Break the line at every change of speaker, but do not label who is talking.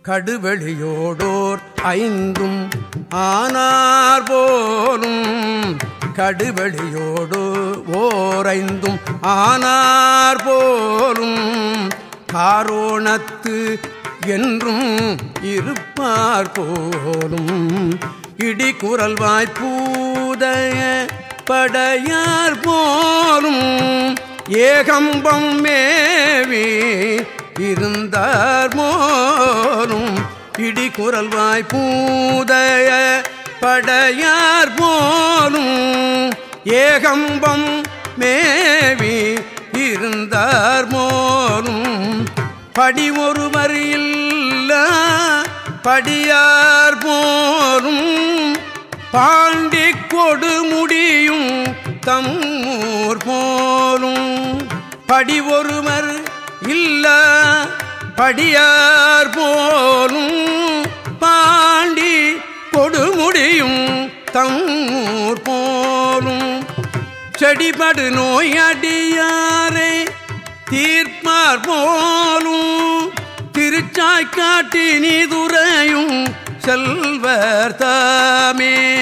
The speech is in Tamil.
கடுவெளியோடோர் ஐந்தும் ஆனார் போலும் கடுவெளியோடு ஓரைந்தும் ஆனார் போலும் காரோணத்து என்றும் இருப்பார் போலும் இடி குரல் வாய்ப்பூதய படையார் போலும் ஏகம்பம் மேவி இருந்தார் மோனும் இடி குரல் வாய்ப்பூதய படையார் போலும் ஏகம்பம் மேவி இருந்தார் மோனும் படி ஒருவர் இல்ல படியார் போரும் பாண்டி கொடு முடியும் தம்மூர் போலும் படி ஒருவர் இல்ல படியார் போலும் பாண்டி கொடு முடியும் தம்மூர் போலும் செடிபடு நோயடியாரை தீர்ப்பார் போலும் திருச்சாய் காட்டி நீதுரையும் செல்வர் தாமே